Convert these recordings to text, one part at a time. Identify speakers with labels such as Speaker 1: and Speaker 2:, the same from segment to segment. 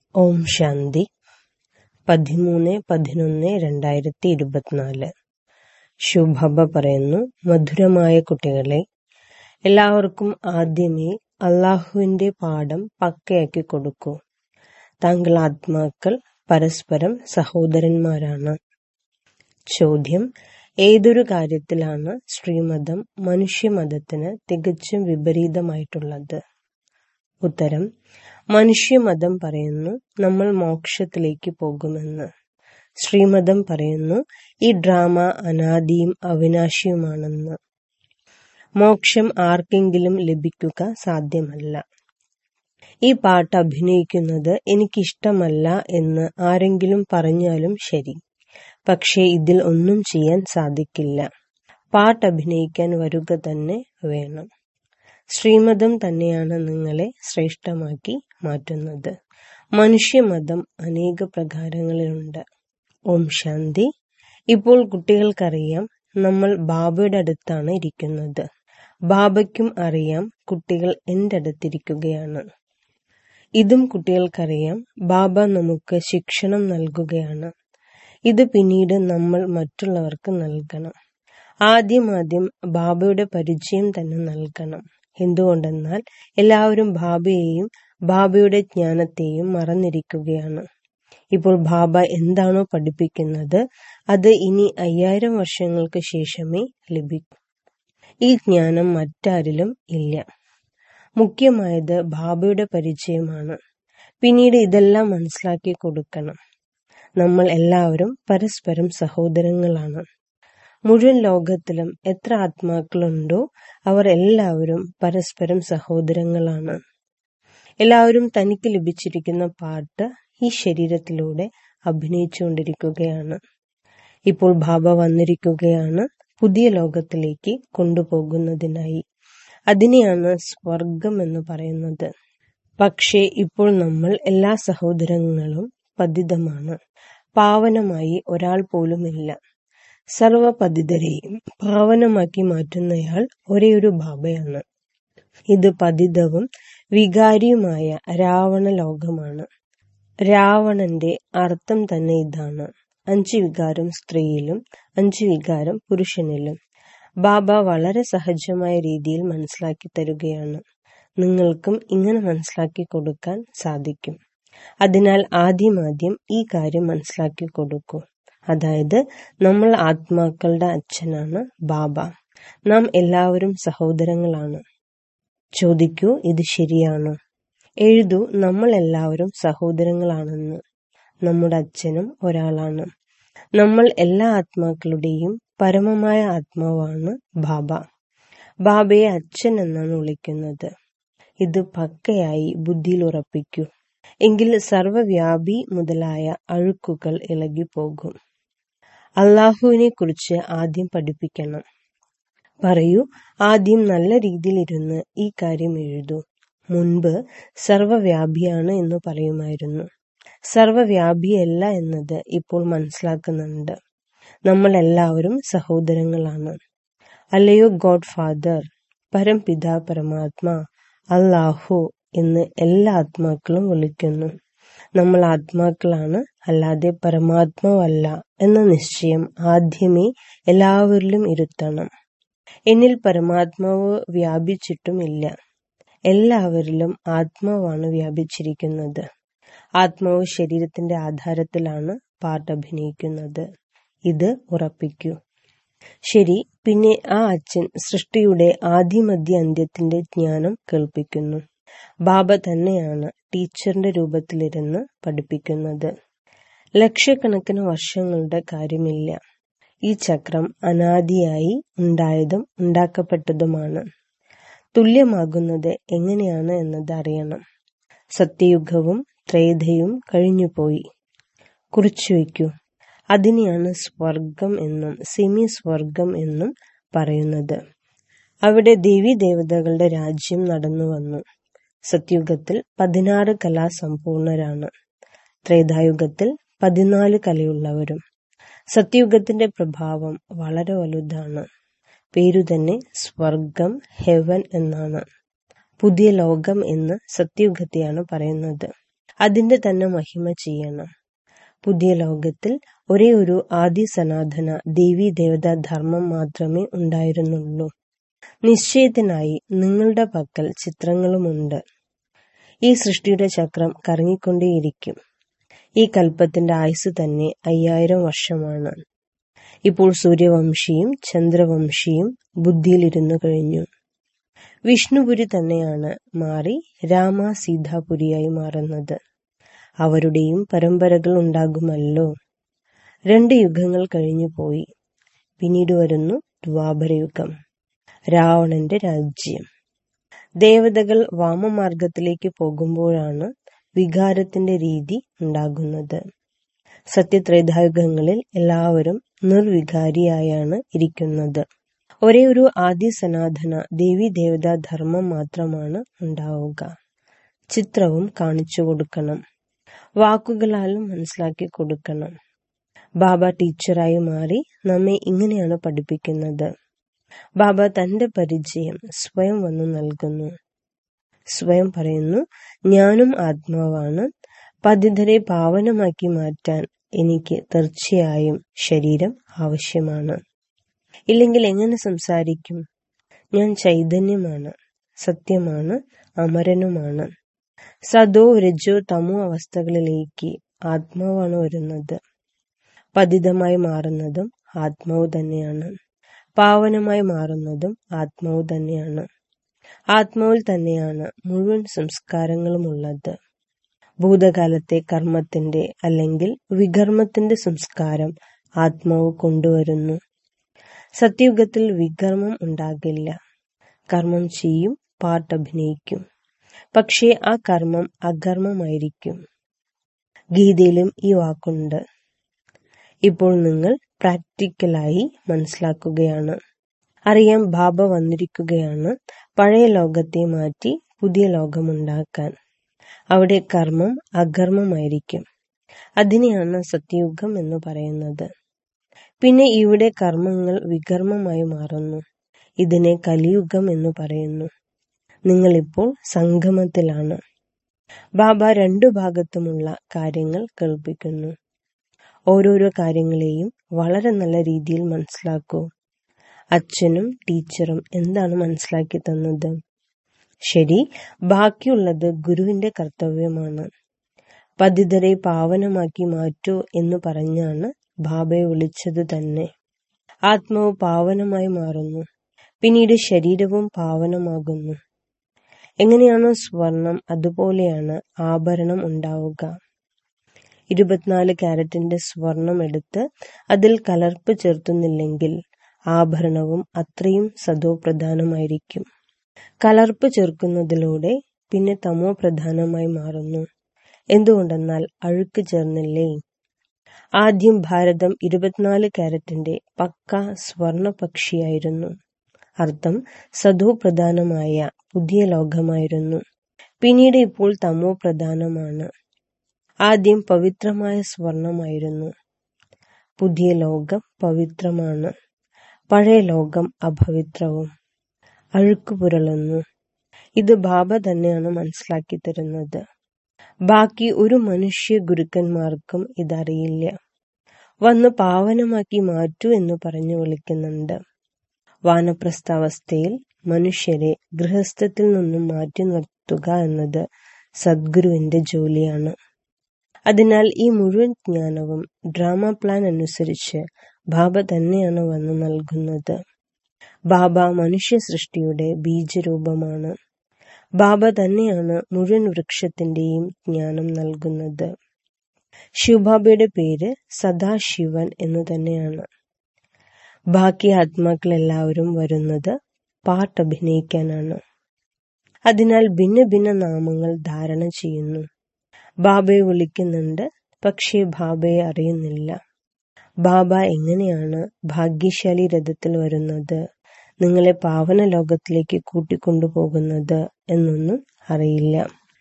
Speaker 1: ഓം ശാന്തി പതിമൂന്ന് പതിനൊന്ന് രണ്ടായിരത്തി ഇരുപത്തിനാല് ശുഭബ പറയുന്നു മധുരമായ കുട്ടികളെ എല്ലാവർക്കും ആദ്യമേ അള്ളാഹുവിന്റെ പാഠം പക്കയാക്കി കൊടുക്കൂ താങ്കൾ ആത്മാക്കൾ പരസ്പരം സഹോദരന്മാരാണ് ചോദ്യം ഏതൊരു കാര്യത്തിലാണ് ശ്രീമതം മനുഷ്യമതത്തിന് തികച്ചും വിപരീതമായിട്ടുള്ളത് ഉത്തരം മനുഷ്യമതം പറയുന്നു നമ്മൾ മോക്ഷത്തിലേക്ക് പോകുമെന്ന് ശ്രീമതം പറയുന്നു ഈ ഡ്രാമ അനാദിയും അവിനാശിയുമാണെന്ന് മോക്ഷം ആർക്കെങ്കിലും ലഭിക്കുക സാധ്യമല്ല ഈ പാട്ട് അഭിനയിക്കുന്നത് എനിക്കിഷ്ടമല്ല എന്ന് ആരെങ്കിലും പറഞ്ഞാലും ശരി പക്ഷേ ഇതിൽ ഒന്നും ചെയ്യാൻ സാധിക്കില്ല പാട്ട് അഭിനയിക്കാൻ വരുക തന്നെ വേണം ശ്രീമതം തന്നെയാണ് നിങ്ങളെ ശ്രേഷ്ഠമാക്കി മാറ്റുന്നത് മനുഷ്യമതം അനേക പ്രകാരങ്ങളിലുണ്ട് ഓം ശാന്തി ഇപ്പോൾ കുട്ടികൾക്കറിയാം നമ്മൾ ബാബയുടെ അടുത്താണ് ഇരിക്കുന്നത് ബാബയ്ക്കും അറിയാം കുട്ടികൾ എൻ്റെ അടുത്തിരിക്കുകയാണ് ഇതും കുട്ടികൾക്കറിയാം ബാബ നമുക്ക് ശിക്ഷണം നൽകുകയാണ് ഇത് പിന്നീട് നമ്മൾ മറ്റുള്ളവർക്ക് നൽകണം ആദ്യം ആദ്യം ബാബയുടെ പരിചയം തന്നെ നൽകണം എന്തുകൊണ്ടെന്നാൽ എല്ലാവരും ബാബയെയും ബാബയുടെ ജ്ഞാനത്തെയും മറന്നിരിക്കുകയാണ് ഇപ്പോൾ ബാബ എന്താണോ പഠിപ്പിക്കുന്നത് അത് ഇനി അയ്യായിരം വർഷങ്ങൾക്ക് ശേഷമേ ലഭിക്കൂ ഈ ജ്ഞാനം മറ്റാരിലും ഇല്ല മുഖ്യമായത് ബാബയുടെ പരിചയമാണ് പിന്നീട് ഇതെല്ലാം മനസ്സിലാക്കി കൊടുക്കണം നമ്മൾ എല്ലാവരും പരസ്പരം സഹോദരങ്ങളാണ് മുഴുവൻ ലോകത്തിലും എത്ര ആത്മാക്കളുണ്ടോ അവർ എല്ലാവരും പരസ്പരം സഹോദരങ്ങളാണ് എല്ലാവരും തനിക്ക് ലഭിച്ചിരിക്കുന്ന പാട്ട് ഈ ശരീരത്തിലൂടെ അഭിനയിച്ചുകൊണ്ടിരിക്കുകയാണ് ഇപ്പോൾ ബാബ വന്നിരിക്കുകയാണ് പുതിയ ലോകത്തിലേക്ക് കൊണ്ടുപോകുന്നതിനായി അതിനെയാണ് സ്വർഗം എന്ന് പറയുന്നത് പക്ഷേ ഇപ്പോൾ നമ്മൾ എല്ലാ സഹോദരങ്ങളും പതിതമാണ് പാവനമായി ഒരാൾ പോലുമില്ല സർവപതിതരെയും പാവനമാക്കി മാറ്റുന്നയാൾ ഒരേയൊരു ബാബയാണ് ഇത് പതിതവും വികാരിയുമായ രാവണ ലോകമാണ് രാവണന്റെ അർത്ഥം തന്നെ ഇതാണ് അഞ്ച് വികാരം സ്ത്രീയിലും അഞ്ച് വികാരം പുരുഷനിലും ബാബ വളരെ സഹജമായ രീതിയിൽ മനസ്സിലാക്കി തരുകയാണ് നിങ്ങൾക്കും ഇങ്ങനെ മനസ്സിലാക്കി കൊടുക്കാൻ സാധിക്കും അതിനാൽ ആദ്യമാദ്യം ഈ കാര്യം മനസ്സിലാക്കി കൊടുക്കൂ അതായത് നമ്മൾ ആത്മാക്കളുടെ അച്ഛനാണ് ബാബ നാം എല്ലാവരും സഹോദരങ്ങളാണ് ചോദിക്കൂ ഇത് ശരിയാണോ എഴുതൂ നമ്മൾ എല്ലാവരും സഹോദരങ്ങളാണെന്ന് നമ്മുടെ അച്ഛനും ഒരാളാണ് നമ്മൾ എല്ലാ ആത്മാക്കളുടെയും പരമമായ ആത്മാവാണ് ബാബ ബാബയെ അച്ഛൻ എന്നാണ് വിളിക്കുന്നത് ഇത് പക്കയായി ബുദ്ധിയിൽ ഉറപ്പിക്കൂ എങ്കിൽ സർവവ്യാപി മുതലായ അഴുക്കുകൾ ഇളകിപ്പോകും അള്ളാഹുവിനെ കുറിച്ച് ആദ്യം പഠിപ്പിക്കണം പറയൂ ആദ്യം നല്ല രീതിയിൽ ഇരുന്ന് ഈ കാര്യം എഴുതൂ മുൻപ് സർവവ്യാപിയാണ് എന്ന് പറയുമായിരുന്നു സർവവ്യാപിയല്ല എന്നത് ഇപ്പോൾ മനസ്സിലാക്കുന്നുണ്ട് നമ്മൾ എല്ലാവരും സഹോദരങ്ങളാണ് അല്ലയോ ഗോഡ് ഫാദർ പരംപിത പരമാത്മാ അല്ലാഹു എന്ന് എല്ലാ ആത്മാക്കളും വിളിക്കുന്നു നമ്മൾ ആത്മാക്കളാണ് അല്ലാതെ പരമാത്മാവല്ല എന്ന നിശ്ചയം ആദ്യമേ എല്ലാവരിലും ഇരുത്തണം എന്നിൽ പരമാത്മാവ് വ്യാപിച്ചിട്ടുമില്ല എല്ലാവരിലും ആത്മാവാണ് വ്യാപിച്ചിരിക്കുന്നത് ആത്മാവ് ശരീരത്തിന്റെ ആധാരത്തിലാണ് പാട്ട് അഭിനയിക്കുന്നത് ഇത് ഉറപ്പിക്കൂ ശരി പിന്നെ ആ അച്ഛൻ സൃഷ്ടിയുടെ ആദ്യമധ്യ അന്ത്യത്തിന്റെ ജ്ഞാനം കേൾപ്പിക്കുന്നു ബാബ തന്നെയാണ് ടീച്ചറിന്റെ രൂപത്തിലിരുന്ന് പഠിപ്പിക്കുന്നത് ലക്ഷക്കണക്കിന് വർഷങ്ങളുടെ കാര്യമില്ല ഈ ചക്രം അനാദിയായി ഉണ്ടായതും ഉണ്ടാക്കപ്പെട്ടതുമാണ് തുല്യമാകുന്നത് എങ്ങനെയാണ് എന്നത് അറിയണം സത്യയുഗവും ത്രേതയും കഴിഞ്ഞുപോയി കുറിച്ചുവെക്കൂ അതിനെയാണ് സ്വർഗം എന്നും സെമി സ്വർഗം എന്നും പറയുന്നത് അവിടെ ദേവി ദേവതകളുടെ രാജ്യം നടന്നു വന്നു സത്യുഗത്തിൽ പതിനാറ് കലാസമ്പൂർണരാണ് ത്രേതായുഗത്തിൽ പതിനാല് കലയുള്ളവരും സത്യുഗത്തിന്റെ പ്രഭാവം വളരെ വലുതാണ് പേരു തന്നെ സ്വർഗം ഹെവൻ എന്നാണ് പുതിയ ലോകം എന്ന് സത്യുഗത്തെയാണ് പറയുന്നത് അതിന്റെ തന്നെ മഹിമ ചെയ്യണം പുതിയ ലോകത്തിൽ ഒരേ ഒരു ആദി സനാതന ദേവീ ദേവതാ ധർമ്മം മാത്രമേ ഉണ്ടായിരുന്നുള്ളൂ നിശ്ചയത്തിനായി നിങ്ങളുടെ പക്കൽ ചിത്രങ്ങളുമുണ്ട് ഈ സൃഷ്ടിയുടെ ചക്രം കറങ്ങിക്കൊണ്ടേയിരിക്കും ഈ കൽപ്പത്തിന്റെ ആയുസ് തന്നെ അയ്യായിരം വർഷമാണ് ഇപ്പോൾ സൂര്യവംശിയും ചന്ദ്രവംശിയും ബുദ്ധിയിലിരുന്നു കഴിഞ്ഞു വിഷ്ണുപുരി തന്നെയാണ് മാറി രാമ സീതാപുരിയായി മാറുന്നത് അവരുടെയും പരമ്പരകൾ ഉണ്ടാകുമല്ലോ രണ്ട് യുഗങ്ങൾ കഴിഞ്ഞു പോയി പിന്നീട് വരുന്നു ദ്വാപരയുഗം രാവണന്റെ രാജ്യം ദേവതകൾ വാമമാർഗത്തിലേക്ക് പോകുമ്പോഴാണ് വികാരത്തിന്റെ രീതി ഉണ്ടാകുന്നത് സത്യത്രേതായുഗങ്ങളിൽ എല്ലാവരും നിർവികാരിയായാണ് ഇരിക്കുന്നത് ഒരേ ഒരു ആദ്യ സനാതന ദേവി ദേവതാ ധർമ്മം മാത്രമാണ് ഉണ്ടാവുക ചിത്രവും കാണിച്ചു കൊടുക്കണം വാക്കുകളാലും മനസ്സിലാക്കി കൊടുക്കണം ബാബ ടീച്ചറായി മാറി നമ്മെ ഇങ്ങനെയാണ് പഠിപ്പിക്കുന്നത് ബാബ തന്റെ പരിചയം സ്വയം വന്നു നൽകുന്നു സ്വയം പറയുന്നു ഞാനും ആത്മാവാണ് പതിതരെ പാവനമാക്കി മാറ്റാൻ എനിക്ക് തീർച്ചയായും ശരീരം ആവശ്യമാണ് ഇല്ലെങ്കിൽ എങ്ങനെ സംസാരിക്കും ഞാൻ ചൈതന്യമാണ് സത്യമാണ് അമരനുമാണ് സദോ രജോ തമോ അവസ്ഥകളിലേക്ക് ആത്മാവാണ് വരുന്നത് പതിതമായി മാറുന്നതും ആത്മാവ് തന്നെയാണ് പാവനമായി മാറുന്നതും ആത്മാവ് തന്നെയാണ് ആത്മാവിൽ തന്നെയാണ് മുഴുവൻ സംസ്കാരങ്ങളും ഉള്ളത് ഭൂതകാലത്തെ കർമ്മത്തിന്റെ അല്ലെങ്കിൽ വികർമ്മത്തിന്റെ സംസ്കാരം ആത്മാവ് കൊണ്ടുവരുന്നു സത്യയുഗത്തിൽ വികർമ്മം ഉണ്ടാകില്ല കർമ്മം ചെയ്യും പാട്ടഭിനയിക്കും പക്ഷേ ആ കർമ്മം അകർമ്മമായിരിക്കും ഗീതയിലും ഈ വാക്കുണ്ട് ഇപ്പോൾ നിങ്ങൾ പ്രാക്ടിക്കലായി മനസ്സിലാക്കുകയാണ് അറിയാം ബാബ വന്നിരിക്കുകയാണ് പഴയ ലോകത്തെ മാറ്റി പുതിയ ലോകമുണ്ടാക്കാൻ അവിടെ കർമ്മം അകർമ്മമായിരിക്കും അതിനെയാണ് സത്യയുഗം എന്ന് പറയുന്നത് പിന്നെ ഇവിടെ കർമ്മങ്ങൾ വികർമ്മമായി മാറുന്നു ഇതിനെ കലിയുഗം എന്ന് പറയുന്നു നിങ്ങളിപ്പോൾ സംഗമത്തിലാണ് ബാബ രണ്ടു ഭാഗത്തുമുള്ള കാര്യങ്ങൾ കേൾപ്പിക്കുന്നു ഓരോരോ കാര്യങ്ങളെയും വളരെ നല്ല രീതിയിൽ മനസ്സിലാക്കൂ അച്ഛനും ടീച്ചറും എന്താണ് മനസ്സിലാക്കി തന്നത് ശരി ബാക്കിയുള്ളത് ഗുരുവിന്റെ കർത്തവ്യമാണ് പതിതരെ പാവനമാക്കി മാറ്റൂ എന്ന് പറഞ്ഞാണ് ബാബയെ വിളിച്ചത് തന്നെ ആത്മാവ് പാവനമായി മാറുന്നു പിന്നീട് ശരീരവും പാവനമാകുന്നു എങ്ങനെയാണോ സ്വർണം അതുപോലെയാണ് ആഭരണം ഉണ്ടാവുക ഇരുപത്തിനാല് ക്യാരറ്റിന്റെ സ്വർണം എടുത്ത് അതിൽ കലർപ്പ് ചേർത്തുന്നില്ലെങ്കിൽ ആഭരണവും അത്രയും സദോ പ്രധാനമായിരിക്കും കലർപ്പ് ചേർക്കുന്നതിലൂടെ പിന്നെ തമോ പ്രധാനമായി മാറുന്നു എന്തുകൊണ്ടെന്നാൽ അഴുക്ക് ചേർന്നില്ലേ ആദ്യം ഭാരതം ഇരുപത്തിനാല് ക്യാരറ്റിന്റെ പക്ക സ്വർണ പക്ഷിയായിരുന്നു അർത്ഥം സദോ പ്രധാനമായ പുതിയ ലോകമായിരുന്നു പിന്നീട് ഇപ്പോൾ തമോ പ്രധാനമാണ് ആദ്യം പവിത്രമായ സ്വർണമായിരുന്നു പുതിയ ലോകം പവിത്രമാണ് പഴയ ലോകം അപവിത്രവും അഴുക്ക് പുരളുന്നു ഇത് ബാബ തന്നെയാണ് മനസ്സിലാക്കി തരുന്നത് ബാക്കി ഒരു മനുഷ്യ ഗുരുക്കന്മാർക്കും ഇതറിയില്ല വന്ന് പാവനമാക്കി മാറ്റൂ എന്ന് പറഞ്ഞു വിളിക്കുന്നുണ്ട് വാനപ്രസ്ഥാവസ്ഥയിൽ മനുഷ്യരെ ഗൃഹസ്ഥത്തിൽ നിന്നും മാറ്റി നിർത്തുക എന്നത് സദ്ഗുരുവിന്റെ ജോലിയാണ് അതിനാൽ ഈ മുഴുവൻ ജ്ഞാനവും ഡ്രാമ പ്ലാൻ അനുസരിച്ച് ബാബ തന്നെയാണ് വന്നു നൽകുന്നത് ബാബ മനുഷ്യ സൃഷ്ടിയുടെ ബീജരൂപമാണ് ബാബ തന്നെയാണ് മുഴുവൻ വൃക്ഷത്തിന്റെയും ജ്ഞാനം നൽകുന്നത് ശിവബാബയുടെ പേര് സദാശിവൻ എന്ന് തന്നെയാണ് ബാക്കി ആത്മാക്കൾ എല്ലാവരും വരുന്നത് പാട്ടഭിനയിക്കാനാണ് അതിനാൽ ഭിന്ന ഭിന്ന നാമങ്ങൾ ധാരണ ചെയ്യുന്നു ബാബയെ വിളിക്കുന്നുണ്ട് പക്ഷേ ബാബയെ അറിയുന്നില്ല ബാബ എങ്ങനെയാണ് ഭാഗ്യശാലി രഥത്തിൽ വരുന്നത് നിങ്ങളെ പാവന ലോകത്തിലേക്ക് കൂട്ടിക്കൊണ്ടുപോകുന്നത് എന്നൊന്നും അറിയില്ല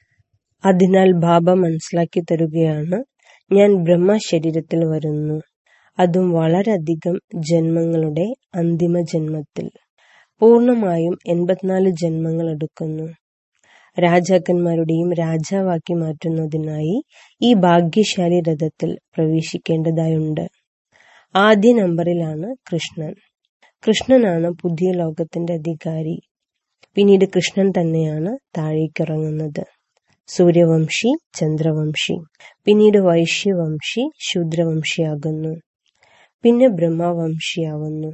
Speaker 1: അതിനാൽ ബാബ മനസ്സിലാക്കി തരുകയാണ് ഞാൻ ബ്രഹ്മശരീരത്തിൽ വരുന്നു അതും വളരെയധികം ജന്മങ്ങളുടെ അന്തിമ ജന്മത്തിൽ പൂർണമായും എൺപത്തിനാല് ജന്മങ്ങൾ എടുക്കുന്നു രാജാക്കന്മാരുടെയും രാജാവാക്കി മാറ്റുന്നതിനായി ഈ ഭാഗ്യശാലി രഥത്തിൽ പ്രവേശിക്കേണ്ടതായുണ്ട് ആദ്യ നമ്പറിലാണ് കൃഷ്ണൻ കൃഷ്ണനാണ് പുതിയ ലോകത്തിന്റെ അധികാരി പിന്നീട് കൃഷ്ണൻ തന്നെയാണ് താഴേക്കിറങ്ങുന്നത് സൂര്യവംശി ചന്ദ്രവംശി പിന്നീട് വൈശ്യവംശി ശൂദ്രവംശിയാകുന്നു പിന്നെ ബ്രഹ്മവംശിയാവുന്നു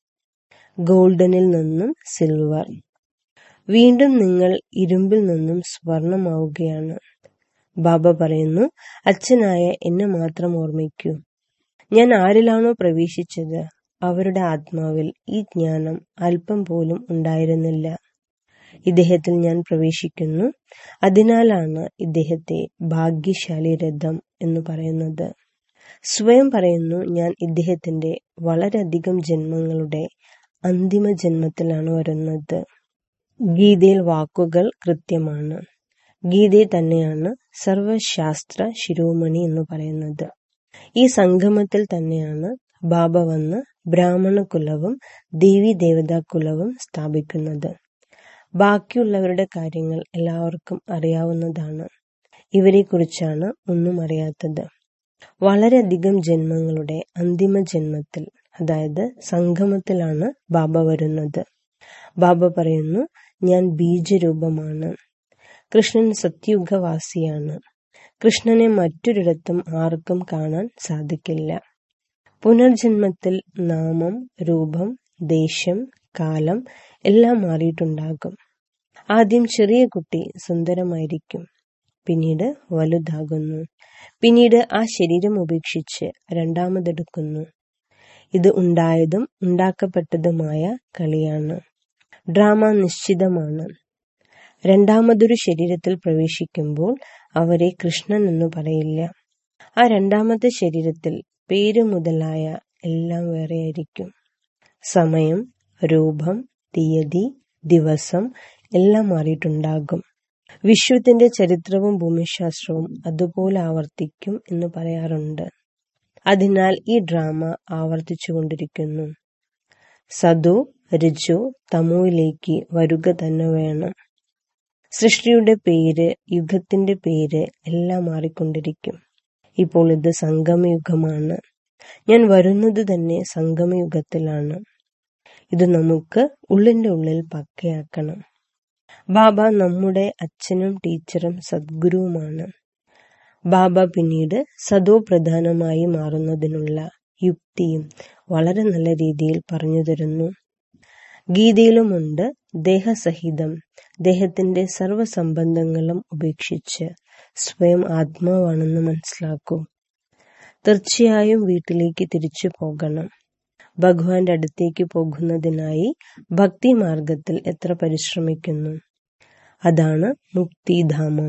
Speaker 1: ഗോൾഡനിൽ നിന്നും സിൽവർ വീണ്ടും നിങ്ങൾ ഇരുമ്പിൽ നിന്നും സ്വർണമാവുകയാണ് ബാബ പറയുന്നു അച്ഛനായ എന്നെ മാത്രം ഓർമ്മിക്കൂ ഞാൻ ആരിലാണോ പ്രവേശിച്ചത് അവരുടെ ആത്മാവിൽ ഈ ജ്ഞാനം അല്പം പോലും ഉണ്ടായിരുന്നില്ല ഇദ്ദേഹത്തിൽ ഞാൻ പ്രവേശിക്കുന്നു അതിനാലാണ് ഇദ്ദേഹത്തെ ഭാഗ്യശാലി രഥം എന്ന് പറയുന്നത് സ്വയം പറയുന്നു ഞാൻ ഇദ്ദേഹത്തിന്റെ വളരെയധികം ജന്മങ്ങളുടെ അന്തിമ ജന്മത്തിലാണ് വരുന്നത് ഗീതയിൽ വാക്കുകൾ കൃത്യമാണ് ഗീതയെ തന്നെയാണ് സർവശാസ്ത്ര ശിരോമണി എന്ന് പറയുന്നത് ഈ സംഗമത്തിൽ തന്നെയാണ് ബാബ വന്ന് ബ്രാഹ്മണ കുലവും ദേവി ദേവതാ കുലവും സ്ഥാപിക്കുന്നത് ബാക്കിയുള്ളവരുടെ കാര്യങ്ങൾ എല്ലാവർക്കും അറിയാവുന്നതാണ് ഇവരെ കുറിച്ചാണ് ഒന്നും അറിയാത്തത് വളരെയധികം ജന്മങ്ങളുടെ അന്തിമ ജന്മത്തിൽ അതായത് സംഗമത്തിലാണ് ബാബ വരുന്നത് ബാബ പറയുന്നു ഞാൻ ബീജരൂപമാണ് കൃഷ്ണൻ സത്യുഗവാസിയാണ് കൃഷ്ണനെ മറ്റൊരിടത്തും ആർക്കും കാണാൻ സാധിക്കില്ല പുനർജന്മത്തിൽ നാമം രൂപം ദേശം കാലം എല്ലാം മാറിയിട്ടുണ്ടാകും ആദ്യം ചെറിയ കുട്ടി സുന്ദരമായിരിക്കും പിന്നീട് വലുതാകുന്നു പിന്നീട് ആ ശരീരം ഉപേക്ഷിച്ച് രണ്ടാമതെടുക്കുന്നു ഇത് ഉണ്ടായതും ഉണ്ടാക്കപ്പെട്ടതുമായ കളിയാണ് ഡ്രാമ നിശ്ചിതമാണ് രണ്ടാമതൊരു ശരീരത്തിൽ പ്രവേശിക്കുമ്പോൾ അവരെ കൃഷ്ണൻ എന്ന് പറയില്ല ആ രണ്ടാമത്തെ ശരീരത്തിൽ പേര് മുതലായ എല്ലാം വേറെയായിരിക്കും സമയം രൂപം തീയതി ദിവസം എല്ലാം മാറിയിട്ടുണ്ടാകും വിശ്വത്തിന്റെ ചരിത്രവും ഭൂമിശാസ്ത്രവും അതുപോലെ ആവർത്തിക്കും എന്ന് പറയാറുണ്ട് അതിനാൽ ഈ ഡ്രാമ ആവർത്തിച്ചുകൊണ്ടിരിക്കുന്നു സദു രജു തമുവിലേക്ക് വരുക തന്നെ വേണം സൃഷ്ടിയുടെ പേര് യുഗത്തിന്റെ പേര് എല്ലാം മാറിക്കൊണ്ടിരിക്കും ഇപ്പോൾ ഇത് സംഗമയുഗമാണ് ഞാൻ വരുന്നത് തന്നെ സംഗമയുഗത്തിലാണ് ഇത് നമുക്ക് ഉള്ളിന്റെ ഉള്ളിൽ പക്കയാക്കണം ബാബ നമ്മുടെ അച്ഛനും ടീച്ചറും സദ്ഗുരുവുമാണ് ബാബ പിന്നീട് സദോ പ്രധാനമായി മാറുന്നതിനുള്ള യുക്തിയും വളരെ നല്ല രീതിയിൽ പറഞ്ഞു തരുന്നു ഗീതയിലുമുണ്ട് ദേഹസഹിതം ദേഹത്തിന്റെ സർവ്വസംബന്ധങ്ങളും ഉപേക്ഷിച്ച് സ്വയം ആത്മാവാണെന്ന് മനസ്സിലാക്കൂ തീർച്ചയായും വീട്ടിലേക്ക് തിരിച്ചു പോകണം ഭഗവാന്റെ അടുത്തേക്ക് പോകുന്നതിനായി ഭക്തി മാർഗത്തിൽ എത്ര പരിശ്രമിക്കുന്നു അതാണ് മുക്തിധാമം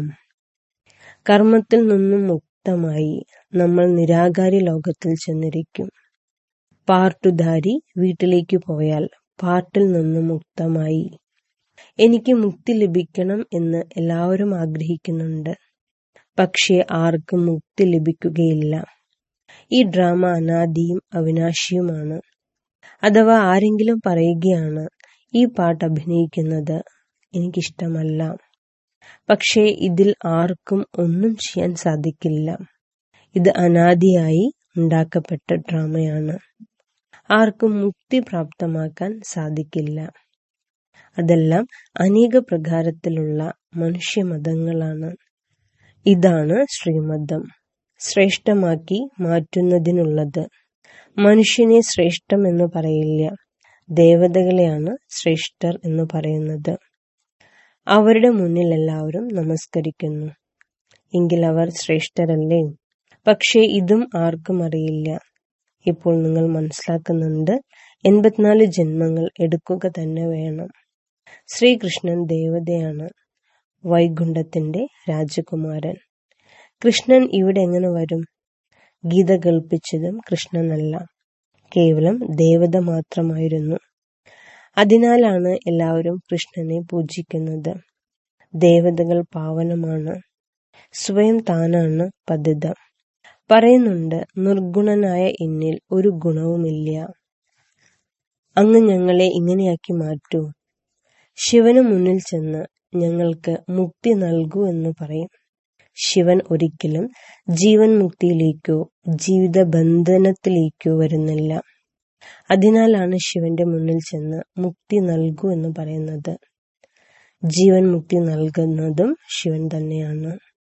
Speaker 1: കർമ്മത്തിൽ നിന്നും മുക്തമായി നമ്മൾ നിരാകാരി ലോകത്തിൽ ചെന്നിരിക്കും പാർട്ടുധാരി വീട്ടിലേക്ക് പോയാൽ പാർട്ടിൽ നിന്നും മുക്തമായി എനിക്ക് മുക്തി ലഭിക്കണം എന്ന് എല്ലാവരും ആഗ്രഹിക്കുന്നുണ്ട് പക്ഷേ ആർക്കും മുക്തി ലഭിക്കുകയില്ല ഈ ഡ്രാമ അനാദിയും അവിനാശിയുമാണ് അഥവാ ആരെങ്കിലും പറയുകയാണ് ഈ പാട്ട് അഭിനയിക്കുന്നത് എനിക്കിഷ്ടമല്ല പക്ഷേ ഇതിൽ ആർക്കും ഒന്നും ചെയ്യാൻ സാധിക്കില്ല ഇത് അനാദിയായി ഉണ്ടാക്കപ്പെട്ട ഡ്രാമയാണ് ആർക്കും മുക്തി പ്രാപ്തമാക്കാൻ സാധിക്കില്ല അതെല്ലാം അനേക പ്രകാരത്തിലുള്ള മനുഷ്യമതങ്ങളാണ് ഇതാണ് ശ്രീമതം ശ്രേഷ്ഠമാക്കി മാറ്റുന്നതിനുള്ളത് മനുഷ്യനെ ശ്രേഷ്ഠം എന്ന് പറയില്ല ദേവതകളെയാണ് ശ്രേഷ്ഠർ എന്ന് പറയുന്നത് അവരുടെ മുന്നിൽ എല്ലാവരും നമസ്കരിക്കുന്നു എങ്കിൽ അവർ ശ്രേഷ്ഠരല്ലേ പക്ഷേ ഇതും ആർക്കും അറിയില്ല ഇപ്പോൾ നിങ്ങൾ മനസ്സിലാക്കുന്നുണ്ട് എൺപത്തിനാല് ജന്മങ്ങൾ എടുക്കുക തന്നെ വേണം ശ്രീകൃഷ്ണൻ ദേവതയാണ് വൈകുണ്ഠത്തിന്റെ രാജകുമാരൻ കൃഷ്ണൻ ഇവിടെ എങ്ങനെ വരും ഗീത കൽപ്പിച്ചതും കൃഷ്ണനല്ല കേവലം ദേവത മാത്രമായിരുന്നു അതിനാലാണ് എല്ലാവരും കൃഷ്ണനെ പൂജിക്കുന്നത് ദേവതകൾ പാവനമാണ് സ്വയം താനാണ് പതിത പറയുന്നുണ്ട് നിർഗുണനായ എന്നിൽ ഒരു ഗുണവുമില്ല അങ്ങ് ഞങ്ങളെ ഇങ്ങനെയാക്കി മാറ്റൂ ശിവന് മുന്നിൽ ചെന്ന് ഞങ്ങൾക്ക് മുക്തി നൽകൂ എന്ന് പറയും ശിവൻ ഒരിക്കലും ജീവൻ മുക്തിയിലേക്കോ ജീവിത ബന്ധനത്തിലേക്കോ വരുന്നില്ല അതിനാലാണ് ശിവന്റെ മുന്നിൽ ചെന്ന് മുക്തി നൽകൂ എന്ന് പറയുന്നത് ജീവൻ മുക്തി നൽകുന്നതും ശിവൻ തന്നെയാണ്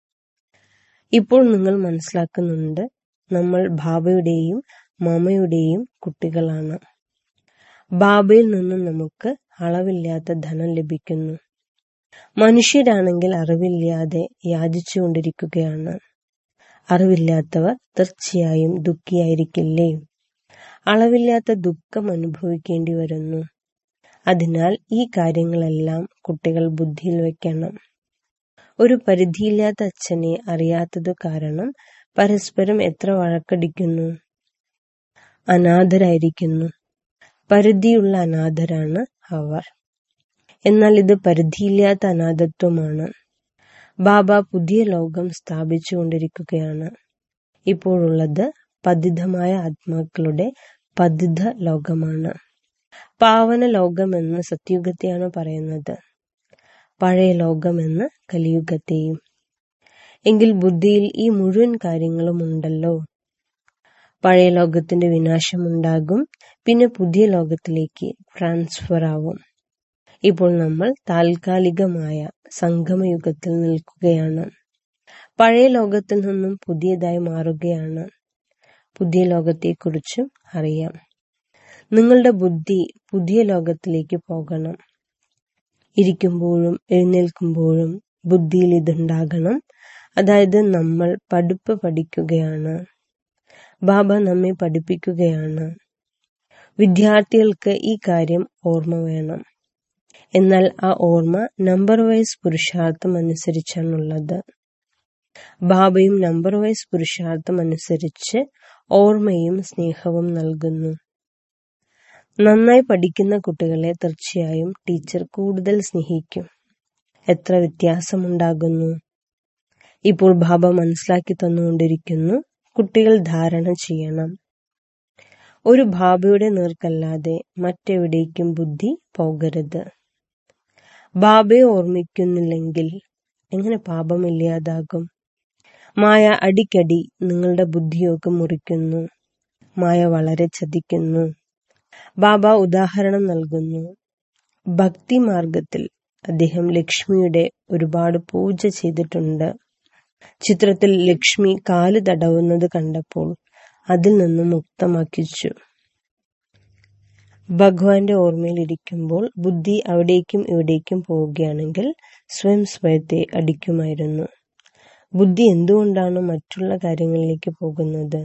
Speaker 1: ഇപ്പോൾ നിങ്ങൾ മനസ്സിലാക്കുന്നുണ്ട് നമ്മൾ ബാബയുടെയും മാമയുടെയും കുട്ടികളാണ് ബാബയിൽ നിന്നും നമുക്ക് അളവില്ലാത്ത ധനം ലഭിക്കുന്നു മനുഷ്യരാണെങ്കിൽ അറിവില്ലാതെ യാചിച്ചുകൊണ്ടിരിക്കുകയാണ് അറിവില്ലാത്തവർ തീർച്ചയായും ദുഃഖിയായിരിക്കില്ലേ അളവില്ലാത്ത ദുഃഖം അനുഭവിക്കേണ്ടി വരുന്നു അതിനാൽ ഈ കാര്യങ്ങളെല്ലാം കുട്ടികൾ ബുദ്ധിയിൽ വെക്കണം ഒരു പരിധിയില്ലാത്ത അച്ഛനെ അറിയാത്തതു കാരണം പരസ്പരം എത്ര വഴക്കടിക്കുന്നു അനാഥരായിരിക്കുന്നു പരിധിയുള്ള അനാഥരാണ് അവർ എന്നാൽ ഇത് പരിധിയില്ലാത്ത അനാഥത്വമാണ് ബാബ പുതിയ ലോകം സ്ഥാപിച്ചുകൊണ്ടിരിക്കുകയാണ് ഇപ്പോഴുള്ളത് പതിതമായ ആത്മാക്കളുടെ പതിത ലോകമാണ് പാവന ലോകമെന്ന് സത്യുഗത്തെയാണ് പറയുന്നത് പഴയ ലോകമെന്ന് കലിയുഗത്തെയും എങ്കിൽ ബുദ്ധിയിൽ ഈ മുഴുവൻ കാര്യങ്ങളും ഉണ്ടല്ലോ പഴയ ലോകത്തിന്റെ വിനാശമുണ്ടാകും പിന്നെ പുതിയ ലോകത്തിലേക്ക് ട്രാൻസ്ഫർ ആവും ഇപ്പോൾ നമ്മൾ താൽക്കാലികമായ സംഗമയുഗത്തിൽ നിൽക്കുകയാണ് പഴയ ലോകത്തിൽ നിന്നും പുതിയതായി മാറുകയാണ് പുതിയ ലോകത്തെക്കുറിച്ചും അറിയാം നിങ്ങളുടെ ബുദ്ധി പുതിയ ലോകത്തിലേക്ക് പോകണം ഇരിക്കുമ്പോഴും എഴുന്നേൽക്കുമ്പോഴും ബുദ്ധിയിൽ ഇതുണ്ടാകണം അതായത് നമ്മൾ പഠിപ്പ് പഠിക്കുകയാണ് ബാബ നമ്മെ പഠിപ്പിക്കുകയാണ് വിദ്യാർത്ഥികൾക്ക് ഈ കാര്യം ഓർമ്മ വേണം എന്നാൽ ആ ഓർമ്മ നമ്പർ വൈസ് പുരുഷാർത്ഥം അനുസരിച്ചാണുള്ളത് ബാബയും നമ്പർ വൈസ് പുരുഷാർത്ഥം അനുസരിച്ച് ഓർമ്മയും സ്നേഹവും നൽകുന്നു നന്നായി പഠിക്കുന്ന കുട്ടികളെ തീർച്ചയായും ടീച്ചർ കൂടുതൽ സ്നേഹിക്കും എത്ര വ്യത്യാസമുണ്ടാകുന്നു ഇപ്പോൾ ബാബ മനസ്സിലാക്കി തന്നുകൊണ്ടിരിക്കുന്നു കുട്ടികൾ ധാരണ ചെയ്യണം ഒരു ബാബയുടെ നേർക്കല്ലാതെ മറ്റെവിടേക്കും ബുദ്ധി പോകരുത് ബാബയെ ഓർമ്മിക്കുന്നില്ലെങ്കിൽ എങ്ങനെ പാപമില്ലാതാകും മായ അടിക്കടി നിങ്ങളുടെ ബുദ്ധിയൊക്കെ മുറിക്കുന്നു മായ വളരെ ചതിക്കുന്നു ബാബ ഉദാഹരണം നൽകുന്നു ഭക്തി മാർഗത്തിൽ അദ്ദേഹം ലക്ഷ്മിയുടെ ഒരുപാട് പൂജ ചെയ്തിട്ടുണ്ട് ചിത്രത്തിൽ ലക്ഷ്മി കാല് തടവുന്നത് കണ്ടപ്പോൾ അതിൽ നിന്നും മുക്തമാക്കിച്ചു ഭഗവാന്റെ ഓർമ്മയിൽ ഇരിക്കുമ്പോൾ ബുദ്ധി അവിടേക്കും ഇവിടേക്കും പോവുകയാണെങ്കിൽ സ്വയം സ്വയത്തെ അടിക്കുമായിരുന്നു ബുദ്ധി എന്തുകൊണ്ടാണ് മറ്റുള്ള കാര്യങ്ങളിലേക്ക് പോകുന്നത്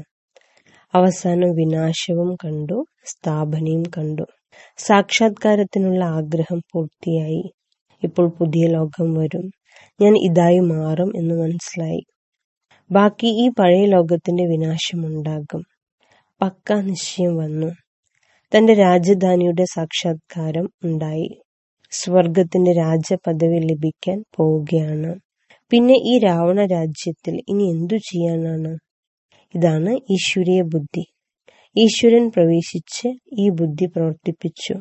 Speaker 1: അവസാനം വിനാശവും കണ്ടു സ്ഥാപനയും കണ്ടു സാക്ഷാത്കാരത്തിനുള്ള ആഗ്രഹം പൂർത്തിയായി ഇപ്പോൾ പുതിയ ലോകം വരും ഞാൻ ഇതായി മാറും എന്ന് മനസ്സിലായി ബാക്കി ഈ പഴയ ലോകത്തിന്റെ വിനാശമുണ്ടാകും പക്ക നിശ്ചയം വന്നു തന്റെ രാജധാനിയുടെ സാക്ഷാത്കാരം ഉണ്ടായി സ്വർഗത്തിന്റെ രാജപദവി ലഭിക്കാൻ പോവുകയാണ് പിന്നെ ഈ രാവണ രാജ്യത്തിൽ ഇനി എന്തു ചെയ്യാനാണ് ഇതാണ് ഈശ്വരീയ ബുദ്ധി ഈശ്വരൻ പ്രവേശിച്ച് ഈ ബുദ്ധി പ്രവർത്തിപ്പിച്ചു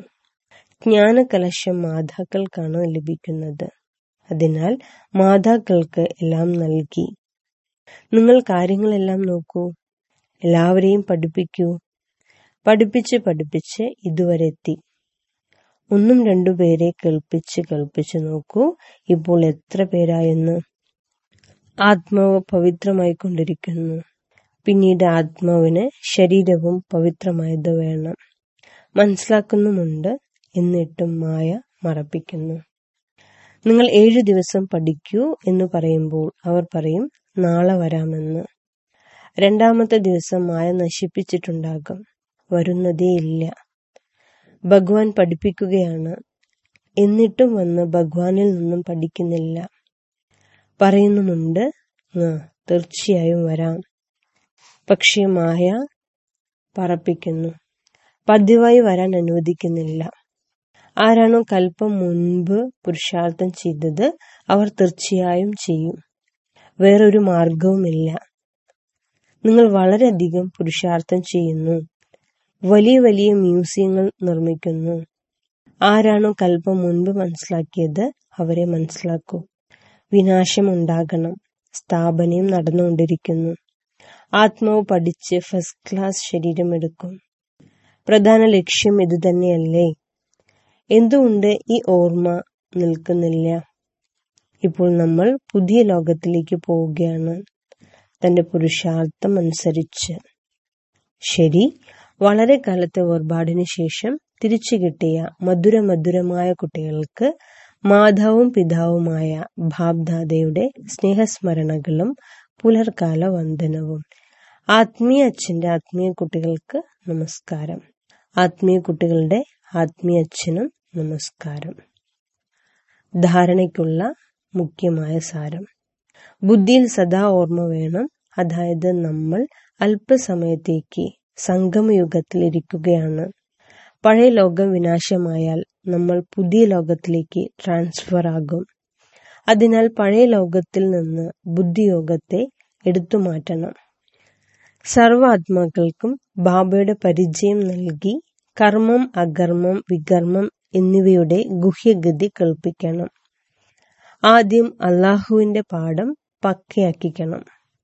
Speaker 1: ജ്ഞാനകലശം മാതാക്കൾക്കാണ് ലഭിക്കുന്നത് അതിനാൽ മാതാക്കൾക്ക് എല്ലാം നൽകി നിങ്ങൾ കാര്യങ്ങളെല്ലാം നോക്കൂ എല്ലാവരെയും പഠിപ്പിക്കൂ പഠിപ്പിച്ച് പഠിപ്പിച്ച് ഇതുവരെ എത്തി ഒന്നും രണ്ടു പേരെ കേൾപ്പിച്ച് കേൾപ്പിച്ച് നോക്കൂ ഇപ്പോൾ എത്ര പേരായെന്ന് ആത്മാവ് പവിത്രമായി കൊണ്ടിരിക്കുന്നു പിന്നീട് ആത്മാവിന് ശരീരവും പവിത്രമായത് വേണം മനസ്സിലാക്കുന്നുമുണ്ട് എന്നിട്ടും മായ മറപ്പിക്കുന്നു നിങ്ങൾ ഏഴു ദിവസം പഠിക്കൂ എന്ന് പറയുമ്പോൾ അവർ പറയും നാളെ വരാമെന്ന് രണ്ടാമത്തെ ദിവസം മായ നശിപ്പിച്ചിട്ടുണ്ടാകും വരുന്നതേയില്ല ഭഗവാൻ പഠിപ്പിക്കുകയാണ് എന്നിട്ടും വന്ന് ഭഗവാനിൽ നിന്നും പഠിക്കുന്നില്ല പറയുന്നുമുണ്ട് ആ തീർച്ചയായും വരാം പക്ഷേ മായ പറപ്പിക്കുന്നു പതിവായി വരാൻ അനുവദിക്കുന്നില്ല ആരാണോ കൽപ്പം മുൻപ് പുരുഷാർത്ഥം ചെയ്തത് അവർ തീർച്ചയായും ചെയ്യും വേറൊരു മാർഗവുമില്ല നിങ്ങൾ വളരെയധികം പുരുഷാർത്ഥം ചെയ്യുന്നു വലിയ വലിയ മ്യൂസിയങ്ങൾ നിർമ്മിക്കുന്നു ആരാണോ കൽപ്പം മുൻപ് മനസ്സിലാക്കിയത് അവരെ മനസ്സിലാക്കൂ വിനാശമുണ്ടാകണം സ്ഥാപനയും നടന്നുകൊണ്ടിരിക്കുന്നു ആത്മാവ് പഠിച്ച് ഫസ്റ്റ് ക്ലാസ് ശരീരമെടുക്കും പ്രധാന ലക്ഷ്യം ഇതുതന്നെയല്ലേ എന്തുകൊണ്ട് ഈ ഓർമ്മ നിൽക്കുന്നില്ല ഇപ്പോൾ നമ്മൾ പുതിയ ലോകത്തിലേക്ക് പോവുകയാണ് തന്റെ പുരുഷാർത്ഥം അനുസരിച്ച് ശരി വളരെ കാലത്തെ വേർപാടിനു ശേഷം തിരിച്ചു കിട്ടിയ മധുര മധുരമായ കുട്ടികൾക്ക് മാതാവും പിതാവുമായ ഭാബ്ദാദയുടെ സ്നേഹസ്മരണകളും പുലർക്കാല വന്ദനവും ആത്മീയ അച്ഛന്റെ ആത്മീയ കുട്ടികൾക്ക് നമസ്കാരം ആത്മീയ കുട്ടികളുടെ ആത്മീയ അച്ഛനും നമസ്കാരം ധാരണയ്ക്കുള്ള മുഖ്യമായ സാരം ബുദ്ധിയിൽ സദാ ഓർമ്മ വേണം അതായത് നമ്മൾ അല്പസമയത്തേക്ക് സംഗമയുഗത്തിൽ ഇരിക്കുകയാണ് പഴയ ലോകം വിനാശമായാൽ നമ്മൾ പുതിയ ലോകത്തിലേക്ക് ട്രാൻസ്ഫർ ആകും അതിനാൽ പഴയ ലോകത്തിൽ നിന്ന് ബുദ്ധിയോഗത്തെ എടുത്തു മാറ്റണം സർവ ആത്മാക്കൾക്കും ബാബയുടെ പരിചയം നൽകി കർമ്മം അകർമ്മം വികർമ്മം എന്നിവയുടെ ഗുഹ്യഗതി കൽപ്പിക്കണം ആദ്യം അള്ളാഹുവിന്റെ പാഠം പക്കയാക്കിക്കണം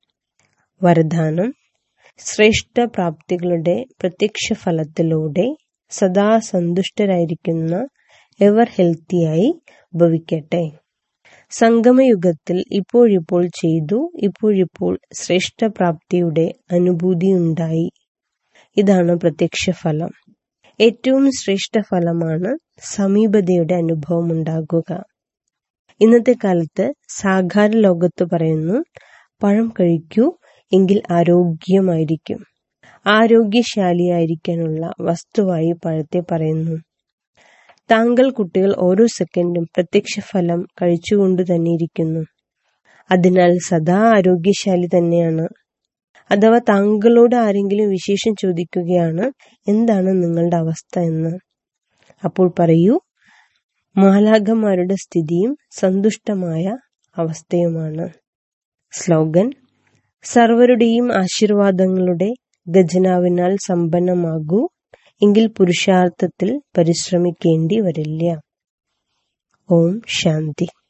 Speaker 1: വരദാനം ശ്രേഷ്ഠ പ്രാപ്തികളുടെ പ്രത്യക്ഷ ഫലത്തിലൂടെ സദാ സന്തുഷ്ടരായിരിക്കുന്ന എവർ ഹെൽത്തിയായി ഭവിക്കട്ടെ സംഗമയുഗത്തിൽ ഇപ്പോഴിപ്പോൾ ചെയ്തു ഇപ്പോഴിപ്പോൾ ശ്രേഷ്ഠപ്രാപ്തിയുടെ അനുഭൂതിയുണ്ടായി ഇതാണ് പ്രത്യക്ഷ ഫലം ഏറ്റവും ശ്രേഷ്ഠ ഫലമാണ് സമീപതയുടെ അനുഭവം ഉണ്ടാകുക ഇന്നത്തെ കാലത്ത് സാകാര ലോകത്ത് പറയുന്നു പഴം കഴിക്കൂ എങ്കിൽ ആരോഗ്യമായിരിക്കും ആരോഗ്യശാലിയായിരിക്കാനുള്ള വസ്തുവായി പഴത്തെ പറയുന്നു താങ്കൾ കുട്ടികൾ ഓരോ സെക്കൻഡും പ്രത്യക്ഷ ഫലം കഴിച്ചുകൊണ്ട് തന്നെ ഇരിക്കുന്നു അതിനാൽ സദാ ആരോഗ്യശാലി തന്നെയാണ് അഥവാ താങ്കളോട് ആരെങ്കിലും വിശേഷം ചോദിക്കുകയാണ് എന്താണ് നിങ്ങളുടെ അവസ്ഥ എന്ന് അപ്പോൾ പറയൂ മാലാഖമാരുടെ സ്ഥിതിയും സന്തുഷ്ടമായ അവസ്ഥയുമാണ് സ്ലോഗൻ സർവരുടെയും ആശീർവാദങ്ങളുടെ ഖജനാവിനാൽ സമ്പന്നമാകൂ എങ്കിൽ പുരുഷാർത്ഥത്തിൽ പരിശ്രമിക്കേണ്ടി വരില്ല ഓം ശാന്തി